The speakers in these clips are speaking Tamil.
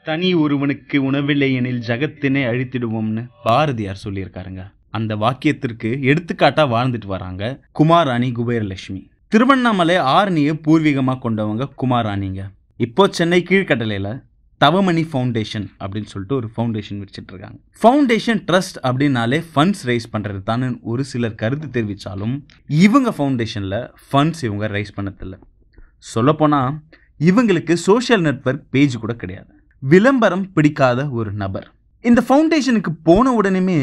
தனி ஒருவனுக்கு உணவில்லை எனில் ஜகத்தினை அழித்திடுவோம்னு பாரதியார் சொல்லியிருக்காருங்க அந்த வாக்கியத்திற்கு எடுத்துக்காட்டா வாழ்ந்துட்டு வராங்க குமாராணி குபேரலட்சுமி திருவண்ணாமலை ஆரணியை பூர்வீகமாக கொண்டவங்க குமாராணிங்க இப்போ சென்னை கீழ்கட்டளையில் தவமணி ஃபவுண்டேஷன் அப்படின்னு சொல்லிட்டு ஒரு ஃபவுண்டேஷன் வச்சுட்டு இருக்காங்க ஃபவுண்டேஷன் ட்ரஸ்ட் அப்படின்னாலே ஃபண்ட்ஸ் ரைஸ் பண்ணுறது தானே ஒரு சிலர் கருத்து தெரிவித்தாலும் இவங்க ஃபவுண்டேஷனில் ஃபண்ட்ஸ் இவங்க ரைஸ் பண்ணதில்லை சொல்லப்போனால் இவங்களுக்கு சோஷியல் நெட்வொர்க் பேஜ் கூட கிடையாது விளம்பரம் பிடிக்காத ஒரு நபர் இந்த ஃபவுண்டேஷனுக்கு போன உடனேமே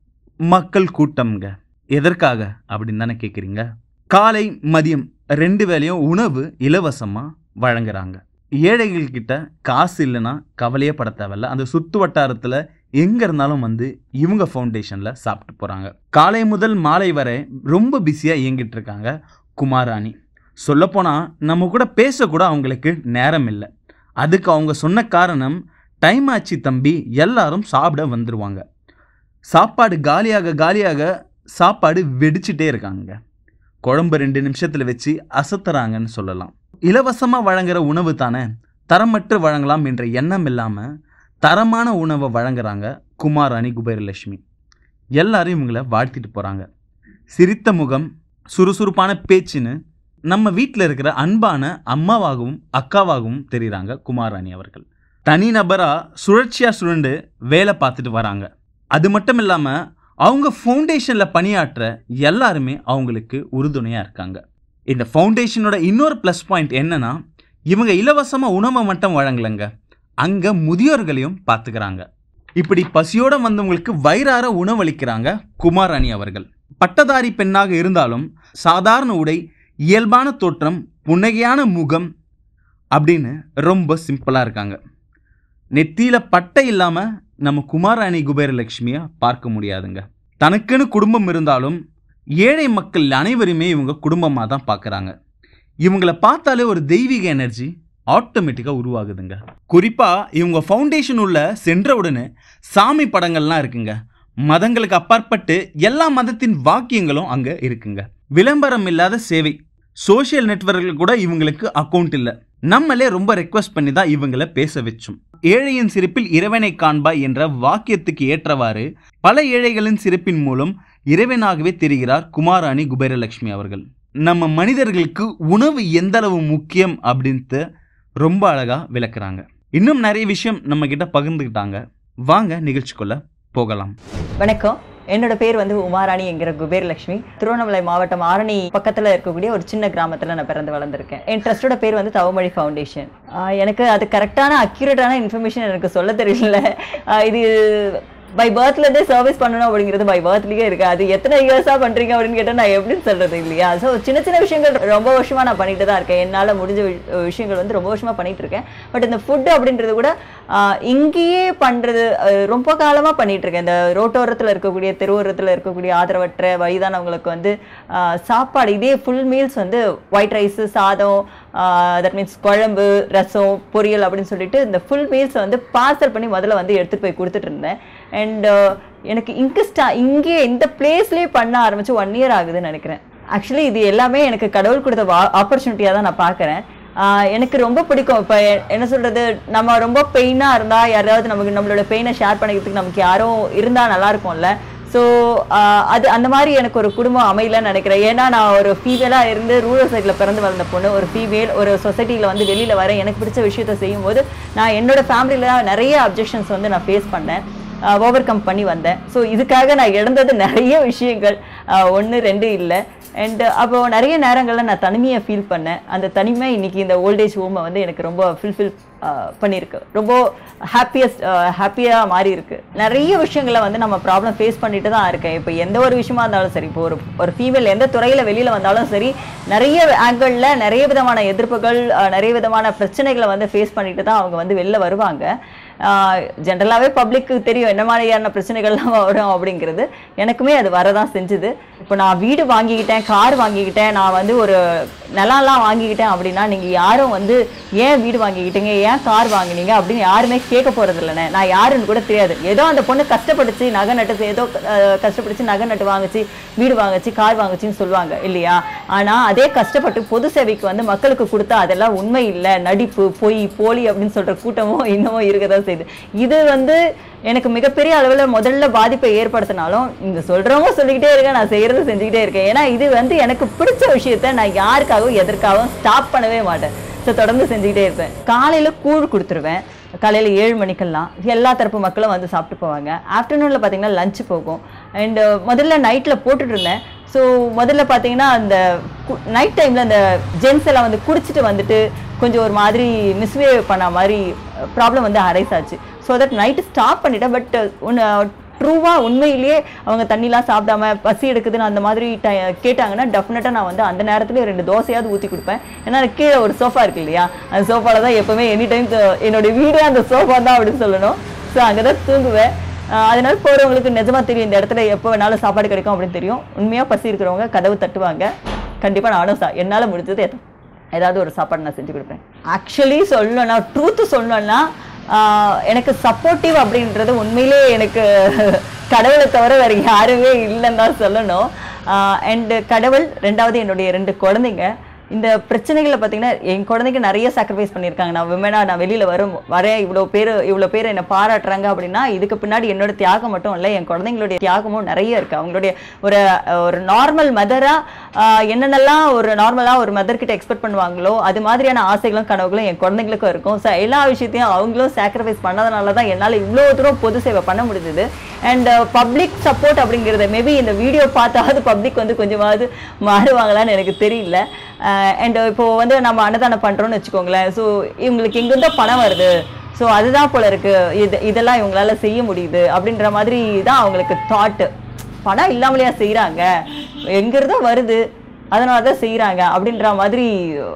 மக்கள் கூட்டம்ங்க எதற்காக அப்படின்னு தானே கேட்குறீங்க காலை மதியம் ரெண்டு வேளையும் உணவு இலவசமாக வழங்குறாங்க ஏழைகள் கிட்ட காசு இல்லைன்னா கவலையே பட தேவையில்ல அந்த சுற்று வட்டாரத்தில் எங்கே இருந்தாலும் வந்து இவங்க ஃபவுண்டேஷனில் சாப்பிட்டு போகிறாங்க காலை முதல் மாலை வரை ரொம்ப பிஸியாக இயங்கிட்டு இருக்காங்க குமாராணி சொல்லப்போனால் நம்ம கூட பேசக்கூட அவங்களுக்கு நேரம் இல்லை அதுக்கு அவங்க சொன்ன காரணம் டைம் ஆச்சு தம்பி எல்லாரும் சாப்பிட வந்துடுவாங்க சாப்பாடு காலியாக காலியாக சாப்பாடு வெடிச்சிட்டே இருக்காங்க குழம்பு ரெண்டு நிமிஷத்தில் வச்சு அசத்துறாங்கன்னு சொல்லலாம் இலவசமாக வழங்குற உணவு தானே தரமற்று வழங்கலாம் என்ற எண்ணம் இல்லாமல் தரமான உணவை வழங்குறாங்க குமாராணி குபேரலட்சுமி எல்லாரும் இவங்கள வாழ்த்திட்டு போகிறாங்க சிரித்த முகம் சுறுசுறுப்பான பேச்சுன்னு நம்ம வீட்டில் இருக்கிற அன்பான அம்மாவாகவும் அக்காவாகவும் தெரியுறாங்க குமாராணி அவர்கள் தனிநபராக சுழற்சியாக சுழண்டு வேலை பார்த்துட்டு வராங்க அது மட்டும் இல்லாமல் அவங்க ஃபவுண்டேஷனில் பணியாற்ற எல்லாருமே அவங்களுக்கு உறுதுணையாக இருக்காங்க இந்த ஃபவுண்டேஷனோட இன்னொரு ப்ளஸ் பாயிண்ட் என்னன்னா இவங்க இலவசமாக உணவை மட்டும் வழங்கலைங்க அங்கே முதியோர்களையும் பார்த்துக்கிறாங்க இப்படி பசியோடு வந்தவங்களுக்கு வயிறார உணவளிக்கிறாங்க குமாராணி அவர்கள் பட்டதாரி பெண்ணாக இருந்தாலும் சாதாரண உடை இயல்பான தோற்றம் புன்னகையான முகம் அப்படின்னு ரொம்ப சிம்பிளாக இருக்காங்க நெத்தியில் பட்டை இல்லாமல் நம்ம குமாராணி குபேரலட்சுமியை பார்க்க முடியாதுங்க தனக்குன்னு குடும்பம் இருந்தாலும் ஏழை மக்கள் அனைவருமே இவங்க குடும்பமாக தான் பார்க்குறாங்க இவங்கள பார்த்தாலே ஒரு தெய்வீக எனர்ஜி ஆட்டோமேட்டிக்காக உருவாகுதுங்க குறிப்பாக இவங்க ஃபவுண்டேஷன் உள்ள சென்ற உடனே சாமி படங்கள்லாம் இருக்குங்க மதங்களுக்கு அப்பாற்பட்டு எல்லா மதத்தின் வாக்கியங்களும் அங்கே இருக்குங்க விளம்பரம் இல்லாத சேவை சோஷியல் நெட்வொர்க்கில் கூட இவங்களுக்கு அக்கௌண்ட் இல்லை நம்மளே ரொம்ப ரெக்வஸ்ட் பண்ணி தான் இவங்களை பேச வச்சோம் ஏழையின் சிரிப்பில் இறைவனை காண்பாய் என்ற வாக்கியத்துக்கு ஏற்றவாறு பல ஏழைகளின் சிரிப்பின் மூலம் இறைவனாகவே தெரிகிறார் குமாராணி குபேரலட்சுமி அவர்கள் நம்ம மனிதர்களுக்கு உணவு எந்த அளவு முக்கியம் அப்படின்ட்டு ரொம்ப அழகா விளக்குறாங்க இன்னும் நிறைய விஷயம் நம்ம கிட்ட பகிர்ந்துக்கிட்டாங்க வாங்க நிகழ்ச்சிக்குள்ள போகலாம் வணக்கம் என்னோட பேர் வந்து உமாராணி என்கிற குபேரலட்சுமி திருவண்ணாமலை மாவட்டம் ஆரணி பக்கத்தில் இருக்கக்கூடிய ஒரு சின்ன கிராமத்தில் நான் பிறந்து வளர்ந்துருக்கேன் என் ட்ரஸ்டோட பேர் வந்து தவமொழி ஃபவுண்டேஷன் ஆஹ் எனக்கு அது கரெக்டான அக்யூரேட்டான இன்ஃபர்மேஷன் எனக்கு சொல்ல தெரியல ஆஹ் இது பை பர்த்லேருந்தே சர்வீஸ் பண்ணணும் அப்படிங்கிறது பை பர்த்லேயே இருக்குது அது எத்தனை இயர்ஸாக பண்ணுறீங்க அப்படின்னு கேட்டால் நான் எப்படின்னு சொல்கிறது இல்லையா ஸோ சின்ன சின்ன விஷயங்கள் ரொம்ப வருஷமாக நான் பண்ணிட்டு தான் இருக்கேன் என்னால் முடிஞ்ச வி- விஷயங்கள் வந்து ரொம்ப வருஷமாக பண்ணிட்டு இருக்கேன் பட் இந்த ஃபுட் அப்படின்றது கூட ஆஹ், இங்கேயே பண்ணுறது ரொம்ப காலமாக பண்ணிட்டு இருக்கேன் இந்த ரோட்டோரத்தில் இருக்கக்கூடிய தெருவோரத்தில் இருக்கக்கூடிய ஆதரவற்ற வயதானவங்களுக்கு வந்து ஆஹ், சாப்பாடு இதே ஃபுல் மீல்ஸ் வந்து ஒயிட் ரைஸு சாதம் தட் மீன்ஸ் குழம்பு ரசம் பொரியல் அப்படின்னு சொல்லிட்டு இந்த ஃபுல் மீல்ஸை வந்து பார்சல் பண்ணி முதல்ல வந்து எடுத்துகிட்டு போய் கொடுத்துட்டு இருந்தேன் அண்ட் எனக்கு இங்கே ஸ்டா இங்கே இந்த பிளேஸ்லேயே பண்ண ஆரம்பிச்சு ஒன் இயர் ஆகுதுன்னு நினைக்கிறேன் ஆக்சுவலி இது எல்லாமே எனக்கு கடவுள் கொடுத்த ஆப்பர்ச்சுனிட்டியாக தான் நான் பார்க்குறேன் எனக்கு ரொம்ப பிடிக்கும் இப்போ என்ன சொல்கிறது நம்ம ரொம்ப பெயினாக இருந்தால் யாராவது நமக்கு நம்மளோட பெயினை ஷேர் பண்ணிக்கிறதுக்கு நமக்கு யாரும் இருந்தால் நல்லா இருக்கும்ல ஸோ அது அந்த மாதிரி எனக்கு ஒரு குடும்பம் அமையலன்னு நினைக்கிறேன் ஏன்னா நான் ஒரு ஃபீமேலாக இருந்து ரூரல் சைடில் பிறந்து வளர்ந்த பொண்ணு ஒரு ஃபீமேல் ஒரு சொசைட்டியில் வந்து வெளியில் வரேன் எனக்கு பிடிச்ச விஷயத்த செய்யும்போது நான் என்னோட ஃபேமிலியில் நிறைய அப்ஜெக்ஷன்ஸ் வந்து நான் ஃபேஸ் பண்ணேன் ஓவர் கம் பண்ணி வந்தேன் ஸோ இதுக்காக நான் இழந்தது நிறைய விஷயங்கள் ஒன்று ரெண்டு இல்லை அண்ட் அப்போ நிறைய நேரங்களில் நான் தனிமையை ஃபீல் பண்ணேன் அந்த தனிமை இன்னைக்கு இந்த ஓல்டேஜ் ஹோமை வந்து எனக்கு ரொம்ப ஃபில்ஃபில் பண்ணியிருக்கு ரொம்ப ஹாப்பியஸ்ட் ஹாப்பியாக மாறி இருக்கு நிறைய விஷயங்களை வந்து நம்ம ப்ராப்ளம் ஃபேஸ் பண்ணிட்டு தான் இருக்கேன் இப்போ எந்த ஒரு விஷயமா இருந்தாலும் சரி இப்போ ஒரு ஒரு ஃபீமேல் எந்த துறையில் வெளியில் வந்தாலும் சரி நிறைய ஆங்கிளில் நிறைய விதமான எதிர்ப்புகள் அஹ், நிறைய விதமான பிரச்சனைகளை வந்து ஃபேஸ் பண்ணிட்டு தான் அவங்க வந்து வெளில வருவாங்க ஜென்ரலாகவே பப்ளிக்கு தெரியும் என்ன மாதிரியான பிரச்சனைகள்லாம் வரும் அப்படிங்கிறது எனக்குமே அது வரதான் செஞ்சுது இப்போ நான் வீடு வாங்கிக்கிட்டேன் கார் வாங்கிக்கிட்டேன் நான் வந்து ஒரு நிலம்லாம் வாங்கிக்கிட்டேன் அப்படின்னா நீங்கள் யாரும் வந்து ஏன் வீடு வாங்கிக்கிட்டீங்க ஏன் கார் வாங்குனீங்க அப்படின்னு யாருமே கேட்க போகிறது இல்லைண்ணே நான் யாருன்னு கூட தெரியாது ஏதோ அந்த பொண்ணு கஷ்டப்பட்டுச்சு நகை நட்டு ஏதோ அஹ், கஷ்டப்பட்டுச்சு நகை நட்டு வாங்குச்சு வீடு வாங்குச்சு கார் வாங்குச்சுன்னு சொல்லுவாங்க இல்லையா ஆனால் அதே கஷ்டப்பட்டு பொது சேவைக்கு வந்து மக்களுக்கு கொடுத்தா அதெல்லாம் உண்மை இல்லை நடிப்பு பொய் போலி அப்படின்னு சொல்கிற கூட்டமும் இன்னமும் இருக்க தான் செய்யுது இது வந்து எனக்கு மிகப்பெரிய அளவில் முதல்ல பாதிப்பை ஏற்படுத்தினாலும் இங்க சொல்றவங்க சொல்லிக்கிட்டே இருக்கேன் நான் செய்யறது செஞ்சுக்கிட்டே இருக்கேன் ஏன்னா இது வந்து எனக்கு பிடிச்ச விஷயத்த நான் யாருக்காகவும் எதற்காகவும் ஸ்டாப் பண்ணவே மாட்டேன் ஸோ தொடர்ந்து செஞ்சுக்கிட்டே இருப்பேன் காலையில கூழ் கொடுத்துருவேன் காலையில் ஏழு மணிக்கெல்லாம் எல்லா தரப்பு மக்களும் வந்து சாப்பிட்டு போவாங்க ஆஃப்டர்நூனில் பார்த்தீங்கன்னா லஞ்ச் போகும் அண்ட் முதல்ல நைட்டில் போட்டுட்டு இருந்தேன் ஸோ முதல்ல பார்த்தீங்கன்னா அந்த நைட் டைமில் அந்த ஜென்ஸ் எல்லாம் வந்து குடிச்சிட்டு வந்துட்டு கொஞ்சம் ஒரு மாதிரி மிஸ்பிஹேவ் பண்ண மாதிரி ப்ராப்ளம் வந்து அரைஸ் ஆச்சு ஸோ தட் நைட்டு ஸ்டாப் பண்ணிட்டேன் பட் ஒன்று ட்ரூவாக உண்மையிலேயே அவங்க தண்ணிலாம் சாப்பிடாம பசி எடுக்குதுன்னு அந்த மாதிரி டை கேட்டாங்கன்னா டெஃபினட்டாக நான் வந்து அந்த நேரத்துல ரெண்டு தோசையாவது ஊற்றி கொடுப்பேன் ஏன்னா எனக்கு கீழே ஒரு சோஃபா இருக்கு இல்லையா அந்த சோஃபாவில் தான் எப்போவுமே எனி டைம் என்னோட வீடே அந்த சோஃபா தான் அப்படின்னு சொல்லணும் ஸோ அங்கே தான் தூங்குவேன் ஆஹ் அதனால போகிறவங்களுக்கு நிஜமா தெரியும் இந்த இடத்துல எப்போ வேணாலும் சாப்பாடு கிடைக்கும் அப்படின்னு தெரியும் உண்மையாக பசி இருக்கிறவங்க கதவு தட்டுவாங்க கண்டிப்பாக நானும் சா என்னால் முடிஞ்சது எத- ஏதாவது ஒரு சாப்பாடு நான் செஞ்சு கொடுப்பேன் ஆக்சுவலி சொல்லணும்னா ட்ரூத்து சொல்லணும்னா ஆஹ் எனக்கு சப்போர்ட்டிவ் அப்படின்றது உண்மையிலே எனக்கு கடவுளை தவிர வேற யாருமே இல்லைன்னு தான் சொல்லணும் அண்ட் கடவுள் ரெண்டாவது என்னுடைய ரெண்டு குழந்தைங்க இந்த பிரச்சனைகளை பார்த்தீங்கன்னா என் குழந்தைக்கு நிறைய சாக்ரிஃபைஸ் பண்ணியிருக்காங்க நான் விமனா நான் வெளியில் வரும் வரேன் இவ்வளோ பேர் இவ்வளோ பேர் என்னை பாராட்டுறாங்க அப்படின்னா இதுக்கு பின்னாடி என்னோட தியாகம் மட்டும் இல்லை என் குழந்தைங்களுடைய தியாகமும் நிறைய இருக்குது அவங்களுடைய ஒரு ஒரு நார்மல் மதராக என்னென்னலாம் ஒரு நார்மலாக ஒரு மதர் கிட்ட எக்ஸ்பெக்ட் பண்ணுவாங்களோ அது மாதிரியான ஆசைகளும் கனவுகளும் என் குழந்தைங்களுக்கும் இருக்கும் ஸோ எல்லா விஷயத்தையும் அவங்களும் சாக்ரிஃபைஸ் பண்ணதுனால தான் என்னால் இவ்வளோ தூரம் பொது சேவை பண்ண முடிஞ்சது அண்ட் பப்ளிக் சப்போர்ட் அப்படிங்கிறது மேபி இந்த வீடியோ பார்த்தாவது பப்ளிக் வந்து கொஞ்சமாவது மாறுவாங்களான்னு எனக்கு தெரியல அண்ட் இப்போ வந்து நம்ம அன்னதானம் பண்ணுறோம்னு வச்சுக்கோங்களேன் ஸோ இவங்களுக்கு எங்கேருந்தோ பணம் வருது ஸோ அதுதான் போல இருக்கு இது இதெல்லாம் இவங்களால செய்ய முடியுது அப்படின்ற மாதிரி தான் அவங்களுக்கு தாட்டு பணம் இல்லாமலையா செய்கிறாங்க எங்கிருந்தோ வருது அதனால தான் செய்கிறாங்க அப்படின்ற மாதிரி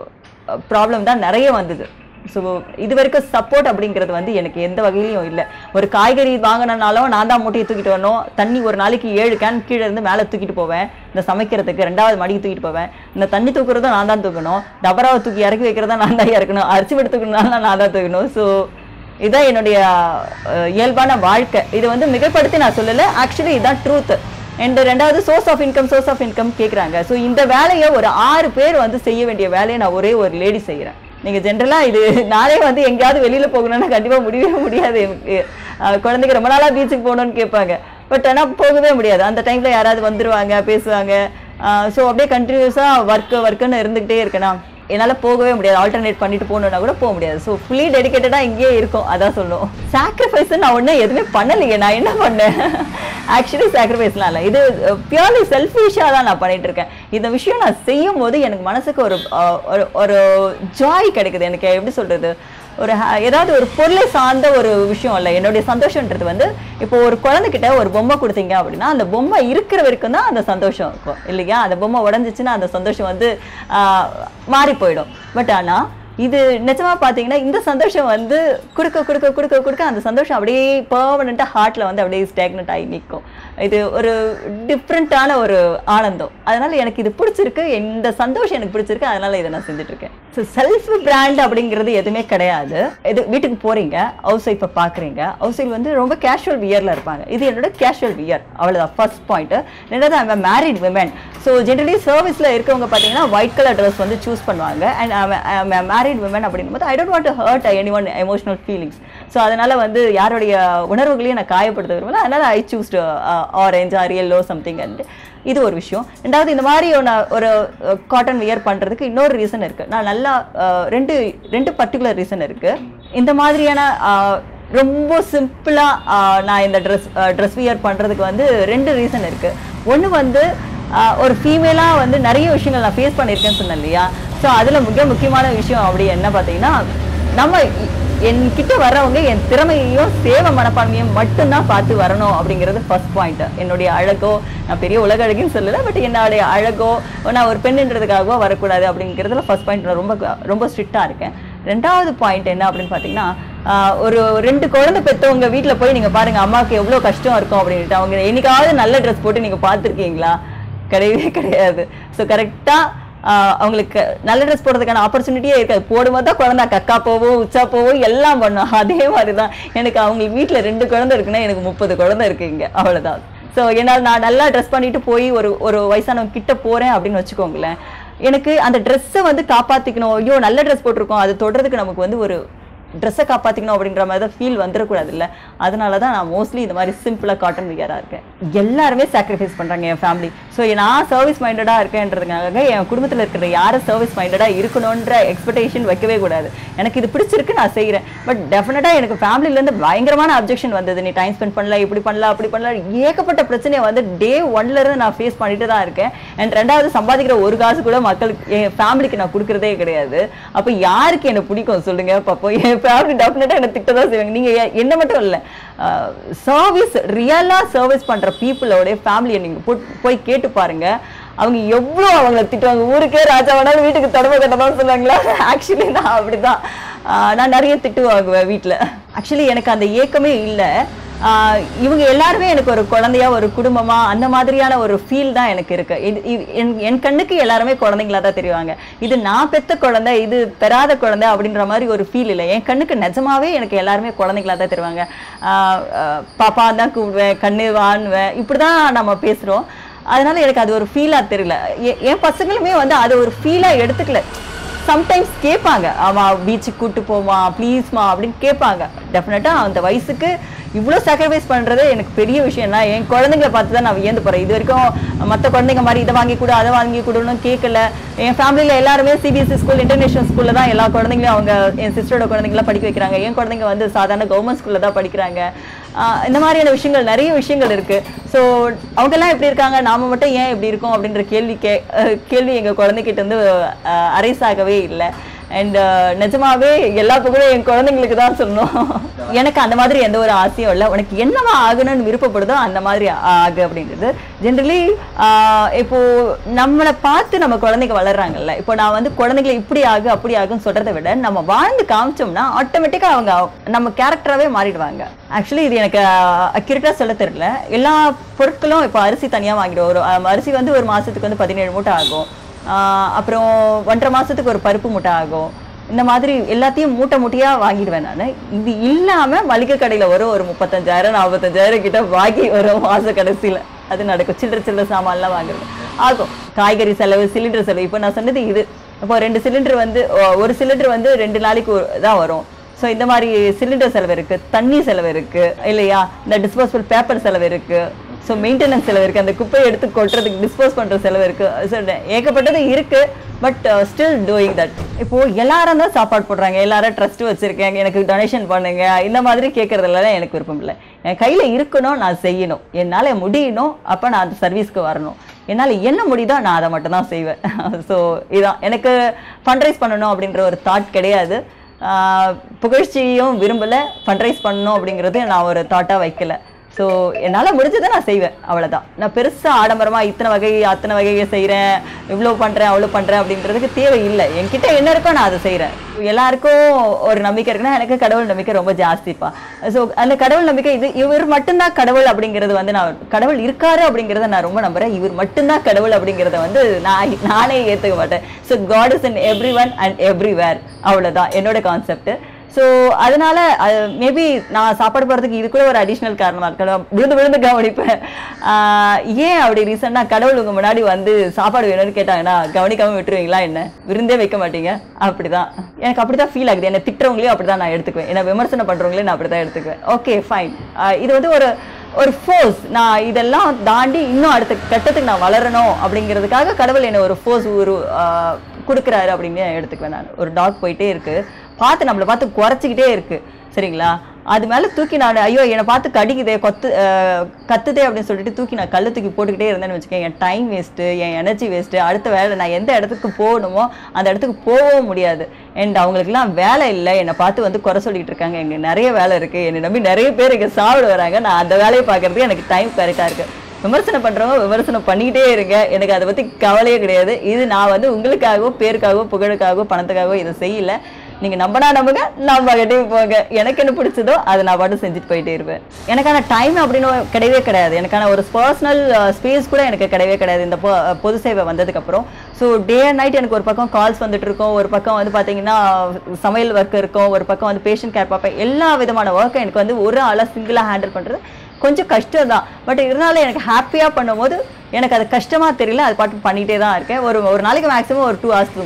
ப்ராப்ளம் தான் நிறைய வந்தது ஸோ இது வரைக்கும் சப்போர்ட் அப்படிங்கிறது வந்து எனக்கு எந்த வகையிலையும் இல்லை ஒரு காய்கறி வாங்கினாலும் நான் தான் மூட்டையை தூக்கிட்டு வரணும் தண்ணி ஒரு நாளைக்கு ஏழு கேன் கீழே இருந்து மேலே தூக்கிட்டு போவேன் இந்த சமைக்கிறதுக்கு ரெண்டாவது மடிக்கு தூக்கிட்டு போவேன் இந்த தண்ணி தூக்குறதும் நான் தான் தூக்கணும் டபராவை தூக்கி இறக்கி வைக்கிறதா நான் தான் இறக்கணும் அரிசி விட்டு தூக்கணும்னாலும் நான் தான் தூக்கணும் ஸோ இதான் என்னுடைய அஹ், இயல்பான வாழ்க்கை இது வந்து மிகப்படுத்தி நான் சொல்லலை ஆக்சுவலி இதுதான் ட்ரூத் அண்ட் ரெண்டாவது source of income source of income கேட்குறாங்க ஸோ இந்த வேலையை ஒரு ஆறு பேர் வந்து செய்ய வேண்டிய வேலையை நான் ஒரே ஒரு லேடி செய்கிறேன் நீங்கள் ஜென்ரலாக இது நானே வந்து எங்கேயாவது வெளியில் போகணும்னா கண்டிப்பாக முடியவே முடியாது எனக்கு அஹ், குழந்தைங்க ரொம்ப நாளாக பீச்சுக்கு போகணும்னு கேட்பாங்க பட் ஆனால் போகவே முடியாது அந்த டைமில் யாராவது வந்துருவாங்க பேசுவாங்க ஸோ அப்படியே கண்டினியூஸாக ஒர்க்கு ஒர்க்குன்னு இருந்துக்கிட்டே இருக்கணும் என்னால் போகவே முடியாது ஆல்டர்னேட் பண்ணிட்டு போகணுன்னா கூட போக முடியாது ஸோ ஃபுல்லி டெடிக்கேட்டடாக இங்கேயே இருக்கும் அதான் சொல்லும் சாக்ரிஃபைஸ் நான் ஒன்றும் எதுவுமே பண்ணலையே நான் என்ன பண்ணேன் ஆக்சுவலி சாக்ரிஃபைஸ்லாம் இல்லை இது பியூர்லி செல்ஃபிஷாக தான் நான் பண்ணிட்டு இருக்கேன் இந்த விஷயம் நான் செய்யும் போது எனக்கு மனசுக்கு ஒரு அஹ், ஒரு- ஒரு ஜாய் கிடைக்குது எனக்கு எப்படி சொல்றது ஒரு ha- ஏதாவது ஒரு பொருளை சார்ந்த ஒரு விஷயம் இல்லை என்னுடைய சந்தோஷன்றது வந்து இப்போ ஒரு குழந்தைகிட்ட ஒரு பொம்மை கொடுத்தீங்க அப்படின்னா அந்த பொம்மை இருக்கிற வரைக்கும் தான் அந்த சந்தோஷம் இருக்கும் இல்லையா அந்த பொம்மை உடஞ்சிச்சுன்னா அந்த சந்தோஷம் வந்து ஆஹ், மாறி போயிடும் பட் ஆனா இது நிஜமா பார்த்தீங்கன்னா இந்த சந்தோஷம் வந்து கொடுக்க கொடுக்க கொடுக்க கொடுக்க அந்த சந்தோஷம் அப்படியே பர்மனெண்ட்டாக ஹார்ட்ல வந்து அப்படியே ஸ்டேக்னட் ஆகி நிற்கும் இது ஒரு டிஃப்ரெண்ட்டான ஒரு ஆனந்தம் அதனால எனக்கு இது பிடிச்சிருக்கு இந்த சந்தோஷம் எனக்கு பிடிச்சிருக்கு அதனால இதை நான் செஞ்சுட்டு இருக்கேன் ஸோ செல்ஃப் பிராண்ட் அப்படிங்கிறது எதுவுமே கிடையாது இது வீட்டுக்கு போறீங்க ஹவுஸ் ஒய்ஃபை பார்க்குறீங்க ஹவுஸ் ஒய்ஃப் வந்து ரொம்ப கேஷுவல் வியர்ல இருப்பாங்க இது என்னோட கேஷுவல் வியர் அவ்வளோதான் ஃபர்ஸ்ட் பாயிண்ட் ரெண்டாவது I'm married women so generally சர்வீஸில் இருக்கவங்க பார்த்தீங்கன்னா ஒயிட் கலர் ட்ரெஸ் வந்து சூஸ் பண்ணுவாங்க அண்ட் மேரிட் விமன் அப்படின்னும் போது I don't want to hurt anyone emotional feelings so அதனால வந்து யாருடைய உணர்வுகளையும் நான் காயப்படுத்த விரும்பல அதனால I choose orange or yellow something and இது ஒரு விஷயம் ரெண்டாவது இந்த மாதிரி ஒன்று ஒரு காட்டன் வியர் பண்ணுறதுக்கு இன்னொரு ரீசன் இருக்குது நான் நல்லா அஹ், ரெண்டு ரெண்டு பர்டிகுலர் ரீசன் இருக்குது இந்த மாதிரியான அஹ், ரொம்ப சிம்பிளாக நான் இந்த ட்ரெஸ் ட்ரெஸ் வியர் பண்ணுறதுக்கு வந்து ரெண்டு ரீசன் இருக்குது ஒன்று வந்து ஆஹ் ஒரு ஃபீமேலாக வந்து நிறைய விஷயங்கள் நான் ஃபேஸ் பண்ணியிருக்கேன்னு சொன்னேன் இல்லையா ஸோ அதில் மிக முக்கியமான விஷயம் அப்படி என்ன பார்த்தீங்கன்னா நம்ம இ- என்கிட்ட வர்றவங்க என் திறமையையும் சேவை மனப்பான்மையும் மட்டும்தான் பார்த்து வரணும் அப்படிங்கிறது ஃபர்ஸ்ட் பாயிண்ட் என்னுடைய அழகோ நான் பெரிய உலக அழகின்னு சொல்லலை பட் என்னுடைய அழகோ நான் ஒரு பெண்ணுன்றதுக்காகவோ வரக்கூடாது அப்படிங்கிறதுல ஃபர்ஸ்ட் பாயிண்ட் நான் ரொம்ப ரொம்ப ஸ்ட்ரிக்டாக இருக்கேன் ரெண்டாவது பாயிண்ட் என்ன அப்படின்னு பார்த்தீங்கன்னா ஆஹ் ஒரு ரெண்டு குழந்தை பெற்றவங்க வீட்டில் போய் நீங்கள் பாருங்க அம்மாவுக்கு எவ்வளோ கஷ்டம் இருக்கும் அப்படின்ட்டு அவங்க என்னைக்காவது நல்ல ட்ரெஸ் போட்டு நீங்கள் பார்த்துருக்கீங்களா கிடையவே கிடையாது ஸோ கரெக்டாக அவங்களுக்கு நல்ல ட்ரெஸ் போடுறதுக்கான ஆப்பர்ச்சுனிட்டியே இருக்காது போடும்போது தான் குழந்தை கக்கா போவோம் உச்சா போவோம் எல்லாம் பண்ணும் அதே மாதிரி தான் எனக்கு அவங்க வீட்டில் ரெண்டு குழந்தை இருக்குன்னா எனக்கு முப்பது குழந்தை இருக்கு இங்கே அவ்வளோதான் ஸோ என்னால் நான் நல்லா ட்ரெஸ் பண்ணிட்டு போய் ஒரு ஒரு வயசானவங்க கிட்ட போகிறேன் அப்படின்னு வச்சுக்கோங்களேன் எனக்கு அந்த ட்ரெஸ்ஸை வந்து காப்பாற்றிக்கணும் ஐயோ நல்ல ட்ரெஸ் போட்டிருக்கோம் அது தொடுறதுக்கு நமக்கு வந்து ஒரு ட்ரெஸ்ஸை காப்பாற்றிக்கணும் அப்படின்ற மாதிரி தான் ஃபீல் வந்துடக்கூடாது இல்லை அதனால தான் நான் மோஸ்ட்லி இந்த மாதிரி சிம்பிளாக காட்டன் வியராக இருக்கேன் எல்லாருமே சாக்ரிஃபைஸ் பண்ணுறாங்க என் ஃபேமிலி ஸோ நான் சர்வீஸ் மைண்டடாக இருக்கேன்றதுக்காக என் குடும்பத்தில் இருக்கிற யாரும் சர்வீஸ் மைண்டடாக இருக்கணுன்ற எக்ஸ்பெக்டேஷன் வைக்கவே கூடாது எனக்கு இது பிடிச்சிருக்கு நான் செய்கிறேன் பட் டெஃபினட்டாக எனக்கு ஃபேமிலிலேருந்து பயங்கரமான அப்ஜெக்ஷன் வந்தது நீ டைம் ஸ்பெண்ட் பண்ணல இப்படி பண்ணல அப்படி பண்ணல ஏகப்பட்ட பிரச்சனையை வந்து டே ஒன்லேருந்து நான் ஃபேஸ் பண்ணிட்டு தான் இருக்கேன் அண்ட் ரெண்டாவது சம்பாதிக்கிற ஒரு காசு கூட மக்களுக்கு என் ஃபேமிலிக்கு நான் கொடுக்குறதே கிடையாது அப்போ யாருக்கு என்ன பிடிக்கும் சொல்லுங்க பார்ப்போம் என் ஃபேமிலி டெஃபினட்டாக என்ன திட்ட தான் செய்வாங்க நீங்கள் என்ன மட்டும் இல்லை சர்வீஸ் ரியலாக சர்வீஸ் பண்ணுற பீப்புளோடைய ஃபேமிலியை நீங்கள் போய் கேட்டு பாருங்க அவங்க எவ்வளோ அவங்கள திட்டுவாங்க ஊருக்கே ராஜா வேணாலும் வீட்டுக்கு தடவை கட்டதான் சொல்லுவாங்களா ஆக்சுவலி நான் அப்படிதான் ஆஹ் நான் நிறைய திட்டு வாங்குவேன் வீட்டில் ஆக்சுவலி எனக்கு அந்த ஏக்கமே இல்லை ஆஹ் இவங்க எல்லாருமே எனக்கு ஒரு குழந்தையா ஒரு குடும்பமா அந்த மாதிரியான ஒரு ஃபீல் தான் எனக்கு இருக்கு இது இது- என் என் கண்ணுக்கு எல்லாருமே குழந்தைங்களா தான் தெரிவாங்க இது நான் பெத்த குழந்தை இது பெறாத குழந்தை அப்படின்ற மாதிரி ஒரு ஃபீல் இல்லை என் கண்ணுக்கு நிஜமாவே எனக்கு எல்லாருமே குழந்தைங்களா தான் தெரிவாங்க ஆஹ் ஆஹ் பாப்பா தான் கூப்பிடுவேன் கண்ணு வான்வேன் இப்படி தான் நம்ம பேசுகிறோம் அதனால எனக்கு அது ஒரு ஃபீலாக தெரியல எ- என் பசங்களுமே வந்து அது ஒரு ஃபீலாக எடுத்துக்கல சம்டைம்ஸ் கேட்பாங்க ஆமா பீச்சுக்கு கூட்டு போமா ப்ளீஸ்மா அப்படின்னு கேட்பாங்க டெஃபினட்டாக அந்த வயசுக்கு இவ்வளோ சாக்ரிஃபைஸ் பண்ணுறது எனக்கு பெரிய விஷயம் தான் என் குழந்தைங்களை பார்த்து தான் நான் வியந்து போகிறேன் இது வரைக்கும் மற்ற குழந்தைங்க மாதிரி இதை வாங்கி கொடு அதை வாங்கி கொடுன்னு கேட்கல என் ஃபேமிலியில் எல்லாருமே சிபிஎஸ்சி ஸ்கூல் இன்டர்நேஷனல் ஸ்கூலில் தான் எல்லா குழந்தைங்களையும் அவங்க என் சிஸ்டரோட குழந்தைங்களாம் படிக்க வைக்கிறாங்க என் குழந்தைங்க வந்து சாதாரண கவர்மெண்ட் ஸ்கூலில் தான் படிக்கிறாங்க ஆஹ் இந்த மாதிரியான விஷயங்கள் நிறைய விஷயங்கள் இருக்கு ஸோ அவங்கெல்லாம் எப்படி இருக்காங்க நாம மட்டும் ஏன் இப்படி இருக்கோம் அப்படின்ற கேள்வி கே அஹ் கேள்வி எங்க குழந்தைகிட்ட இருந்து அரைஸ் ஆகவே இல்லை அண்ட் நிஜமாவே எல்லா புகழும் என் குழந்தைங்களுக்கு தான் சொல்லணும் எனக்கு அந்த மாதிரி எந்த ஒரு ஆசையும் இல்லை உனக்கு என்னவா ஆகணும்னு விருப்பப்படுதோ அந்த மாதிரி ஆகு அப்படின்றது ஜென்ரலி இப்போ நம்மளை பார்த்து நம்ம குழந்தைங்க வளர்றாங்கல்ல இப்போ நான் வந்து குழந்தைங்களை இப்படி ஆகு அப்படி ஆகுன்னு சொல்றதை விட நம்ம வாழ்ந்து காமிச்சோம்னா ஆட்டோமேட்டிக்காக அவங்க நம்ம கேரக்டராகவே மாறிடுவாங்க ஆக்சுவலி இது எனக்கு அக்யூரேட்டாக சொல்ல தெரியல எல்லா பொருட்களும் இப்போ அரிசி தனியாக வாங்கிடுவோம் ஒரு அஹ், அரிசி வந்து ஒரு மாசத்துக்கு வந்து பதினேழு மூட்டை ஆகும் ஆஹ் அப்புறம் ஒன்றரை மாசத்துக்கு ஒரு பருப்பு மூட்டை ஆகும் இந்த மாதிரி எல்லாத்தையும் மூட்டை மூட்டையாக வாங்கிடுவேன் நான் இது இல்லாமல் மளிகை கடையில் வரும் ஒரு முப்பத்தஞ்சாயிரம் நாற்பத்தஞ்சாயிரம் கிட்ட வாங்கி வரும் மாத கடைசியில் அது நடக்கும் சில்லற சில்லற சாமான்லாம் வாங்குறது ஆகும் காய்கறி செலவு சிலிண்டர் செலவு இப்போ நான் சொன்னது இது இப்போ ரெண்டு சிலிண்டர் வந்து ஒ- ஒரு சிலிண்டர் வந்து ரெண்டு நாளைக்கு ஒரு- தான் வரும் ஸோ இந்த மாதிரி சிலிண்டர் செலவு இருக்கு தண்ணி செலவு இருக்கு இல்லையா இந்த டிஸ்போசபிள் பேப்பர் செலவு இருக்கு ஸோ மெயின்டெனன்ஸ் செலவு இருக்கு அந்த குப்பையை எடுத்து கொட்டுறதுக்கு டிஸ்போஸ் பண்ற செலவு இருக்கு ஸோ ஏகப்பட்டது இருக்கு பட் ஸ்டில் டூயிங் தட் இப்போ எல்லாரும் தான் சாப்பாடு போடுறாங்க எல்லாரும் ட்ரஸ்ட் வச்சிருக்கேன் எனக்கு டொனேஷன் பண்ணுங்க இந்த மாதிரி கேட்கறதுல எனக்கு விருப்பம் இல்லை என் கையில இருக்கணும் நான் செய்யணும் என்னால முடியணும் அப்போ நான் அந்த சர்வீஸ்க்கு வரணும் என்னால் என்ன முடியுதோ நான் அதை மட்டும் தான் செய்வேன் ஸோ இதான் எனக்கு ஃபண்ட்ரைஸ் பண்ணணும் அப்படின்ற ஒரு தாட் கிடையாது ஆஹ் புகழ்ச்சியும் விரும்பலை ஃபண்ட்ரைஸ் பண்ணணும் அப்படிங்கிறது நான் ஒரு தாட்டாக வைக்கல ஸோ என்னால் முடிஞ்சதை நான் செய்வேன் அவ்வளவுதான் நான் பெருசாக ஆடம்பரமாக இத்தனை வகை அத்தனை வகையை செய்கிறேன் இவ்வளோ பண்ணுறேன் அவ்வளோ பண்ணுறேன் அப்படின்றதுக்கு தேவை இல்லை என்கிட்ட என்ன இருக்கோ நான் அதை செய்கிறேன் எல்லாருக்கும் ஒரு நம்பிக்கை இருக்குன்னா எனக்கு கடவுள் நம்பிக்கை ரொம்ப ஜாஸ்திப்பா ஸோ அந்த கடவுள் நம்பிக்கை இது இவர் மட்டும்தான் கடவுள் அப்படிங்கிறது வந்து நான் கடவுள் இருக்காரு அப்படிங்கிறத நான் ரொம்ப நம்புறேன் இவர் மட்டும்தான் கடவுள் அப்படிங்கிறத வந்து நான் நானே ஏற்றுக்க மாட்டேன் so God is in everyone and everywhere அவ்வளோதான் என்னோட கான்செப்ட் ஸோ அதனால மேபி நான் சாப்பாடு போகிறதுக்கு இது கூட ஒரு அடிஷ்னல் காரணமாக இருக்கலாம் விழுந்து விழுந்து கவனிப்பேன் ஆஹ் ஏன் அப்படி ரீசெண்டாக கடவுள் உங்க முன்னாடி வந்து சாப்பாடு வேணும்னு கேட்டாங்கன்னா கவனிக்காம விட்டுருவீங்களா என்ன விருந்தே வைக்க மாட்டீங்க அப்படிதான் எனக்கு அப்படிதான் ஃபீல் ஆகுது என்னை திட்டுறவங்களையும் அப்படிதான் நான் எடுத்துக்குவேன் என்ன விமர்சனம் பண்றவங்களையும் நான் அப்படிதான் எடுத்துக்குவேன் ஓகே ஃபைன் இது வந்து ஒரு ஒரு ஃபோர்ஸ் நான் இதெல்லாம் தாண்டி இன்னும் அடுத்த கட்டத்துக்கு நான் வளரணும் அப்படிங்கிறதுக்காக கடவுள் என்னை ஒரு ஃபோர்ஸ் ஒரு ஆஹ், கொடுக்குறாரு அப்படின்னு எடுத்துக்குவேன் நான் ஒரு டாக் போயிட்டே இருக்கு பார்த்து நம்மளை பார்த்து குறைச்சிக்கிட்டே இருக்கு சரிங்களா அது மேலே தூக்கி நான் ஐயோ என்னை பார்த்து கடிக்குதே கொத்து அஹ், கத்துதே அப்படின்னு சொல்லிட்டு தூக்கி நான் கல்லை தூக்கி போட்டுக்கிட்டே இருந்தேன்னு வச்சுக்கோங்க என் டைம் வேஸ்ட்டு என் எனர்ஜி வேஸ்ட்டு அடுத்த வேலை நான் எந்த இடத்துக்கு போகணுமோ அந்த இடத்துக்கு போகவும் முடியாது அண்ட் அவங்களுக்குலாம் வேலை இல்லை என்னை பார்த்து வந்து குறை சொல்லிட்டு இருக்காங்க எங்க நிறைய வேலை இருக்குது என்னை நம்பி நிறைய பேர் இங்கே சாப்பிட வராங்க நான் அந்த வேலையை பார்க்கறதுக்கு எனக்கு டைம் கரெக்டாக இருக்குது விமர்சனம் பண்றவங்க விமர்சனம் பண்ணிக்கிட்டே இருங்க எனக்கு அதை பத்தி கவலையே கிடையாது இது நான் வந்து உங்களுக்காகவோ பேருக்காகவோ புகழுக்காகவோ பணத்துக்காகவோ இதை செய்யல நீங்க நம்பினா நம்புங்க நம்பகிட்டே போங்க எனக்கு என்ன பிடிச்சதோ அதை நான் பாட்டு செஞ்சுட்டு போயிட்டே இருப்பேன் எனக்கான டைம் அப்படின்னு கிடையவே கிடையாது எனக்கான ஒரு பர்சனல் ஸ்பேஸ் கூட எனக்கு கிடையவே கிடையாது இந்த பொ- பொது சேவை வந்ததுக்கு அப்புறம் ஸோ டே அண்ட் நைட் எனக்கு ஒரு பக்கம் கால்ஸ் வந்துட்டு இருக்கும் ஒரு பக்கம் வந்து பார்த்தீங்கன்னா சமையல் ஒர்க் இருக்கும் ஒரு பக்கம் வந்து பேஷண்ட் கேர் பார்ப்பேன் எல்லா விதமான ஒர்க்கை எனக்கு வந்து ஒரு ஆளாக சிங்கிளாக ஹேண்டில் பண்ணுறது கொஞ்சம் கஷ்டம் தான் பட் இருந்தாலும் எனக்கு ஹாப்பியாக பண்ணும்போது எனக்கு அது கஷ்டமாக தெரியல அது பாட்டு பண்ணிகிட்டே தான் இருக்கேன் ஒரு ஒரு நாளைக்கு மேக்ஸிமம் ஒரு டூ ஹவர்ஸ் தூங்குவேன்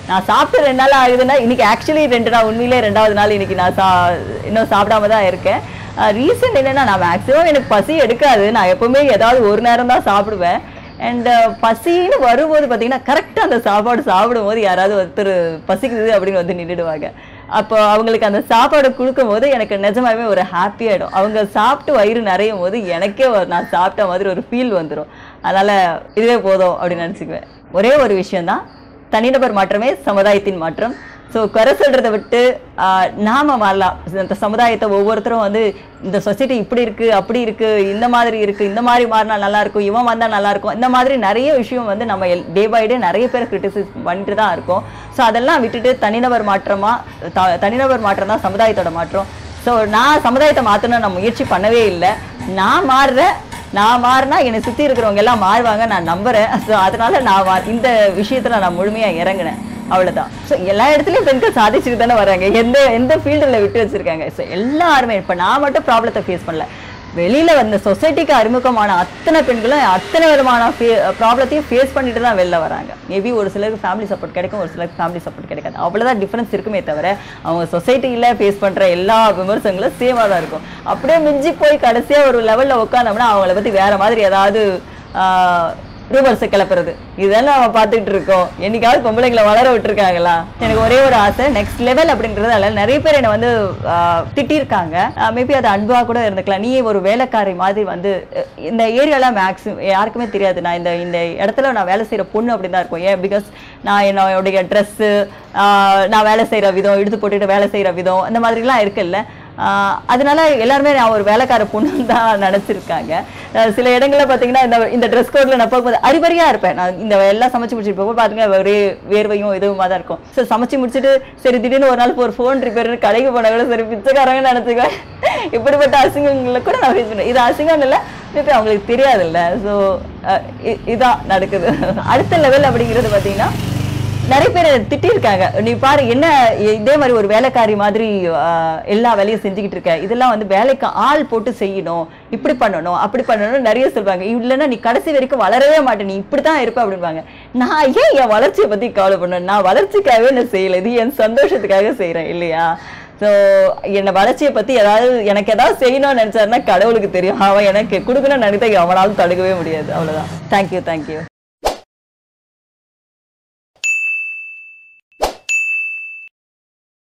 நான் சாப்பிட்டு ரெண்டு நாள் ஆகுதுன்னா இன்னைக்கு ஆக்சுவலி ரெண்டு நாள் உண்மையிலே ரெண்டாவது நாள் இன்னைக்கு நான் சா இன்னும் சாப்பிடாம தான் இருக்கேன் ரீசன் என்னன்னா நான் மேக்ஸிமம் எனக்கு பசி எடுக்காது நான் எப்பவுமே ஏதாவது ஒரு நேரம் தான் சாப்பிடுவேன் அண்ட் பசின்னு வரும்போது பார்த்தீங்கன்னா கரெக்டாக அந்த சாப்பாடு சாப்பிடும்போது யாராவது ஒருத்தர் பசிக்குது அப்படின்னு வந்து நின்றுடுவாங்க அப்போ அவங்களுக்கு அந்த சாப்பாடு கொடுக்கும்போது எனக்கு நிஜமாவே ஒரு ஹாப்பி ஆகிடும் அவங்க சாப்பிட்டு வயிறு நிறையும் போது எனக்கே ஒரு நான் சாப்பிட்ட மாதிரி ஒரு ஃபீல் வந்துடும் அதனால் இதுவே போதும் அப்படின்னு நினச்சிக்குவேன் ஒரே ஒரு விஷயம்தான் தனிநபர் மாற்றமே சமுதாயத்தின் மாற்றம் ஸோ குறை சொல்றதை விட்டு ஆஹ், நாம மாறலாம் இந்த சமுதாயத்தை ஒவ்வொருத்தரும் வந்து இந்த சொசைட்டி இப்படி இருக்கு அப்படி இருக்கு இந்த மாதிரி இருக்கு இந்த மாதிரி மாறினா நல்லா இருக்கும் இவன் வந்தா நல்லா இருக்கும் இந்த மாதிரி நிறைய விஷயம் வந்து நம்ம டே பை டே நிறைய பேர் கிரிட்டிசைஸ் பண்ணிட்டு தான் இருக்கோம் ஸோ அதெல்லாம் விட்டுட்டு தனிநபர் மாற்றமா த- தனிநபர் மாற்றம் தான் சமுதாயத்தோட மாற்றம் ஸோ நான் சமுதாயத்தை மாற்றணும்னு நான் முயற்சி பண்ணவே இல்லை நான் மாறுறேன் நான் மாறினா என்னை சுற்றி இருக்கிறவங்க எல்லாம் மாறுவாங்க நான் நம்புறேன் ஸோ அதனால நான் மா- இந்த விஷயத்துல நான் முழுமையா இறங்கினேன் அவ்வளவுதான் ஸோ எல்லா இடத்துலயும் பெண்கள் சாதிச்சுட்டு தானே வராங்க எந்த எந்த ஃபீல்டில் விட்டு வச்சிருக்காங்க ஸோ எல்லாருமே இப்போ நான் மட்டும் ப்ராப்ளத்தை ஃபேஸ் பண்ணல வெளியில வந்த சொசைட்டிக்கு அறிமுகமான அத்தனை பெண்களும் அத்தனை விதமான ப்ராப்ளத்தையும் ஃபேஸ் பண்ணிட்டு தான் வெளில வராங்க மேபி ஒரு சிலருக்கு ஃபேமிலி சப்போர்ட் கிடைக்கும் ஒரு சிலருக்கு ஃபேமிலி சப்போர்ட் கிடைக்காது அவ்வளவுதான் டிஃபரன்ஸ் இருக்குமே தவிர அவங்க சொசைட்டியில் ஃபேஸ் பண்ற எல்லா விமர்சனங்களும் சேமாக தான் இருக்கும் அப்படியே மிஞ்சி போய் கடைசியா ஒரு லெவல்ல உட்காந்தோம்னா அவங்கள பத்தி வேற மாதிரி ஏதாவது ரூமர்ஸை கிளப்புறது இதெல்லாம் நம்ம பார்த்துட்டு இருக்கோம் என்னைக்காவது பொம்பளைங்களை வளர விட்டுருக்காங்களா எனக்கு ஒரே ஒரு ஆசை நெக்ஸ்ட் லெவல் அப்படின்றதால நிறைய பேர் என்னை வந்து ஆஹ், திட்டியிருக்காங்க மேபி அது அன்பா கூட இருந்துக்கலாம் நீ ஒரு வேலைக்காரி மாதிரி வந்து அஹ், இந்த ஏரியால மேக்ஸிமம் யாருக்குமே தெரியாது நான் இந்த இந்த இடத்துல நான் வேலை செய்யற பொண்ணு அப்படி தான் இருக்கும் ஏன் பிகாஸ் நான் என்னுடைய ட்ரெஸ்ஸு நான் வேலை செய்யற விதம் எடுத்து போட்டுட்டு வேலை செய்யற விதம் அந்த மாதிரிலாம் இருக்குல்ல ஆஹ் அதனால எல்லாருமே நான் ஒரு வேலைக்கார பொண்ணு தான் நினச்சிருக்காங்க சில இடங்கள்ல பார்த்தீங்கன்னா இந்த இந்த ட்ரெஸ் கோட்ல நான் போகும்போது அடிபடியாக இருப்பேன் நான் இந்த எல்லாம் சமைச்சு முடிச்சுட்டு போகும்போது பாருங்க ஒரே வேர்வையும் இதுவுமா தான் இருக்கும் ஸோ சமைச்சு முடிச்சுட்டு சரி திடீர்னு ஒரு நாள் இப்போ ஒரு ஃபோன் ரிப்பேர்னு கடைக்கு போனா கூட சரி பிச்சைக்காரங்க நினச்சிக்குவேன் இப்படிப்பட்ட அசிங்கங்களை கூட நான் ஃபேஸ் பண்ணேன் இது அசிங்கம் இல்லை மேபி அவங்களுக்கு தெரியாதுல்ல ஸோ இதான் நடக்குது அடுத்த லெவல் அப்படிங்கிறது பார்த்தீங்கன்னா நிறைய பேர் திட்டிருக்காங்க நீ பாரு என்ன இதே மாதிரி ஒரு வேலைக்காரி மாதிரி ஆஹ், எல்லா வேலையும் செஞ்சுக்கிட்டு இருக்க இதெல்லாம் வந்து வேலைக்கு ஆள் போட்டு செய்யணும் இப்படி பண்ணணும் அப்படி பண்ணணும் நிறைய சொல்லுவாங்க இல்லைன்னா நீ கடைசி வரைக்கும் வளரவே மாட்டே நீ இப்படி தான் இருப்ப அப்படின்பாங்க நான் ஏன் என் வளர்ச்சியை பத்தி கவலை பண்ணணும் நான் வளர்ச்சிக்காகவே நான் செய்யல இது என் சந்தோஷத்துக்காக செய்றேன் இல்லையா ஸோ என்னை வளர்ச்சியை பத்தி ஏதாவது எனக்கு ஏதாவது செய்யணும்னு நினைச்சாருன்னா கடவுளுக்கு தெரியும் அவன் எனக்கு கொடுக்கணும்னு நினைத்தா அவனாலும் தடுக்கவே முடியாது அவ்வளவுதான் தேங்க்யூ தேங்க்யூ